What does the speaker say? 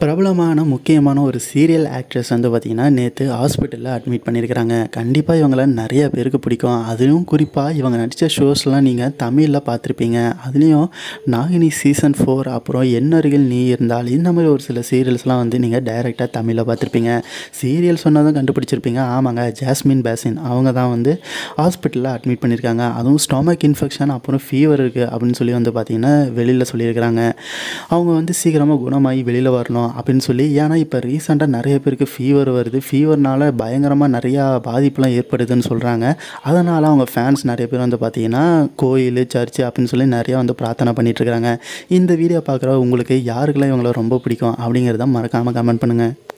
பிரபலமான முக்கியமான ஒரு சீரியல் ஆக்ட்ரஸ் வந்து பார்த்திங்கன்னா நேற்று ஹாஸ்பிட்டலில் அட்மிட் பண்ணியிருக்கிறாங்க கண்டிப்பாக இவங்கள நிறைய பேருக்கு பிடிக்கும் அதுலேயும் குறிப்பாக இவங்க நடித்த ஷோஸ்லாம் நீங்கள் தமிழில் பார்த்துருப்பீங்க அதுலேயும் நாகினி சீசன் ஃபோர் அப்புறம் என்னருகில் நீ இருந்தால் இந்த மாதிரி ஒரு சில சீரியல்ஸ்லாம் வந்து நீங்கள் டைரெக்டாக தமிழில் பார்த்துருப்பீங்க சீரியல் சொன்னதும் கண்டுபிடிச்சிருப்பீங்க ஆமாங்க ஜாஸ்மின் பேசின் அவங்க தான் வந்து ஹாஸ்பிட்டலில் அட்மிட் பண்ணியிருக்காங்க அதுவும் ஸ்டொமக் இன்ஃபெக்ஷன் அப்புறம் ஃபீவர் இருக்குது அப்படின்னு சொல்லி வந்து பார்த்திங்கன்னா வெளியில் சொல்லியிருக்கிறாங்க அவங்க வந்து சீக்கிரமாக குணமாகி வெளியில் வரணும் அப்படின்னு சொல்லி ஏன்னா இப்போ ரீசெண்டாக நிறைய பேருக்கு ஃபீவர் வருது ஃபீவர்னால பயங்கரமாக நிறையா பாதிப்புலாம் ஏற்படுதுன்னு சொல்கிறாங்க அதனால் அவங்க ஃபேன்ஸ் நிறைய பேர் வந்து பார்த்திங்கன்னா கோயில் சர்ச்சு அப்படின்னு சொல்லி நிறையா வந்து பிரார்த்தனை பண்ணிகிட்ருக்காங்க இந்த வீடியோ பார்க்குற உங்களுக்கு யாருக்கெல்லாம் இவங்கள ரொம்ப பிடிக்கும் அப்படிங்கிறத மறக்காமல் கமெண்ட் பண்ணுங்கள்